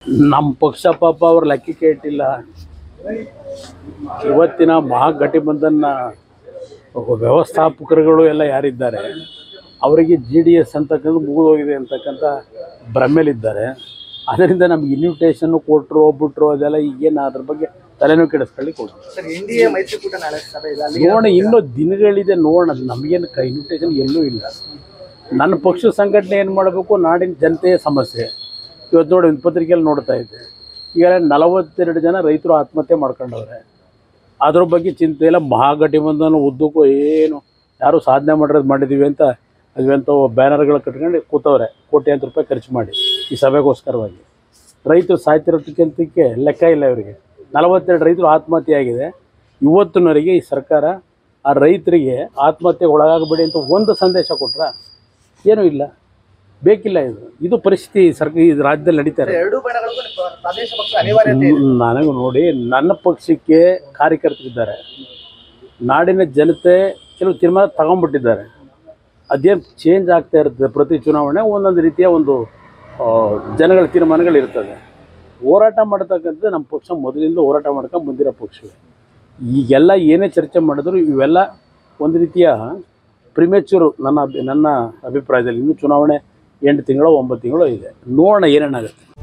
ನಮ್ಮ ಪಕ್ಷ ಪಾಪ ಅವ್ರ ಲೆಕ್ಕಕ್ಕೆ ಇಟ್ಟಿಲ್ಲ ಇವತ್ತಿನ ಮಹಾಗಠಬಂಧನ್ನ ವ್ಯವಸ್ಥಾಪಕರುಗಳು ಎಲ್ಲ ಯಾರಿದ್ದಾರೆ ಅವರಿಗೆ ಜಿ ಡಿ ಎಸ್ ಅಂತಕ್ಕಂಥ ಮುಗಿದೋಗಿದೆ ಅಂತಕ್ಕಂಥ ಭ್ರಮೆಲಿದ್ದಾರೆ ಅದರಿಂದ ನಮ್ಗೆ ಇನ್ವಿಟೇಷನ್ನು ಕೊಟ್ಟರು ಬಿಟ್ರು ಅದೆಲ್ಲ ಈಗೇನು ಅದ್ರ ಬಗ್ಗೆ ತಲೆನೋವು ಕೆಡಿಸ್ಕೊಳ್ಳಿಕ್ಕೆ ಹೋಗ್ತೀವಿ ಸರ್ ಎನ್ ಡಿ ಎ ಮೈತ್ರಿಕೂಟ ನಾಳೆ ಸಭೆ ಇದೆ ಅಲ್ಲಿ ನೋಡೋಣ ಇನ್ನೂ ದಿನಗಳಿದೆ ನೋಡೋಣ ನಮಗೇನು ಇನ್ವಿಟೇಷನ್ ಎಲ್ಲೂ ಇಲ್ಲ ನನ್ನ ಪಕ್ಷ ಸಂಘಟನೆ ಏನು ಮಾಡಬೇಕು ನಾಡಿನ ಜನತೆಯ ಸಮಸ್ಯೆ ಇವತ್ತು ನೋಡಿ ಒಂದು ಪತ್ರಿಕೆಯಲ್ಲಿ ನೋಡ್ತಾ ಇದ್ದೆ ಈಗ ನಲವತ್ತೆರಡು ಜನ ರೈತರು ಆತ್ಮಹತ್ಯೆ ಮಾಡ್ಕೊಂಡವ್ರೆ ಅದ್ರ ಬಗ್ಗೆ ಚಿಂತೆ ಇಲ್ಲ ಮಹಾಗಠಬಂಧನ ಉದ್ದಕ್ಕೂ ಏನು ಯಾರು ಸಾಧನೆ ಮಾಡಿರೋದು ಮಾಡಿದ್ದೀವಿ ಅಂತ ಅದಂಥ ಬ್ಯಾನರ್ಗಳು ಕಟ್ಕೊಂಡು ಕೂತವ್ರೆ ಕೋಟ್ಯಾಂತರ ರೂಪಾಯಿ ಖರ್ಚು ಮಾಡಿ ಈ ಸಭೆಗೋಸ್ಕರವಾಗಿ ರೈತರು ಸಾಯ್ತಿರೋದಕ್ಕಿಂತಕ್ಕೆ ಲೆಕ್ಕ ಇಲ್ಲ ಇವರಿಗೆ ನಲವತ್ತೆರಡು ರೈತರು ಆತ್ಮಹತ್ಯೆ ಆಗಿದೆ ಇವತ್ತಿನವರೆಗೆ ಈ ಸರ್ಕಾರ ಆ ರೈತರಿಗೆ ಆತ್ಮಹತ್ಯೆಗೆ ಒಳಗಾಗಬೇಡಿ ಅಂತ ಒಂದು ಸಂದೇಶ ಕೊಟ್ರ ಏನೂ ಇಲ್ಲ ಬೇಕಿಲ್ಲ ಇದು ಇದು ಪರಿಸ್ಥಿತಿ ಸರ್ಕ ಈ ರಾಜ್ಯದಲ್ಲಿ ನಡೀತಾ ಇದೆ ಎರಡೂ ಬಣಗಳಿಗೂ ಪ್ರಾದೇಶ ಪಕ್ಷ ಅನಿವಾರ್ಯತೆ ಇದೆ ನನಗೆ ನೋಡಿ ನನ್ನ ಪಕ್ಷಕ್ಕೆ ಕಾರ್ಯಕರ್ತರಿದ್ದಾರೆ ನಾಡಿನ ಜನತೆ ಕೆಲವು ತೀರ್ಮಾನ ತಗೊಂಡ್ಬಿಟ್ಟಿದ್ದಾರೆ ಅದೇನು ಚೇಂಜ್ ಆಗ್ತಾ ಇರ್ತದೆ ಪ್ರತಿ ಚುನಾವಣೆ ಒಂದೊಂದು ರೀತಿಯ ಒಂದು ಆ, ಜನಗಳ ತೀರ್ಮಾನಗಳಿರ್ತದೆ ಹೋರಾಟ ಮಾಡ್ತಕ್ಕಂಥದ್ದು ನಮ್ಮ ಪಕ್ಷ ಮೊದಲಿಂದ ಹೋರಾಟ ಮಾಡ್ಕೊಂಡು ಬಂದಿರೋ ಪಕ್ಷವೇ ಈಗೆಲ್ಲ ಏನೇ ಚರ್ಚೆ ಮಾಡಿದ್ರು ಇವೆಲ್ಲ ಒಂದು ರೀತಿಯ ಪ್ರಿಮೇಚೂರು ನನ್ನ ಅಭಿ ನನ್ನ ಅಭಿಪ್ರಾಯದಲ್ಲಿ ಇನ್ನೂ ಚುನಾವಣೆ ಎಂಟು ತಿಂಗಳು ಒಂಬತ್ತು ತಿಂಗಳು ಇದೆ ನೋಡೋಣ ಏನೇನಾಗುತ್ತೆ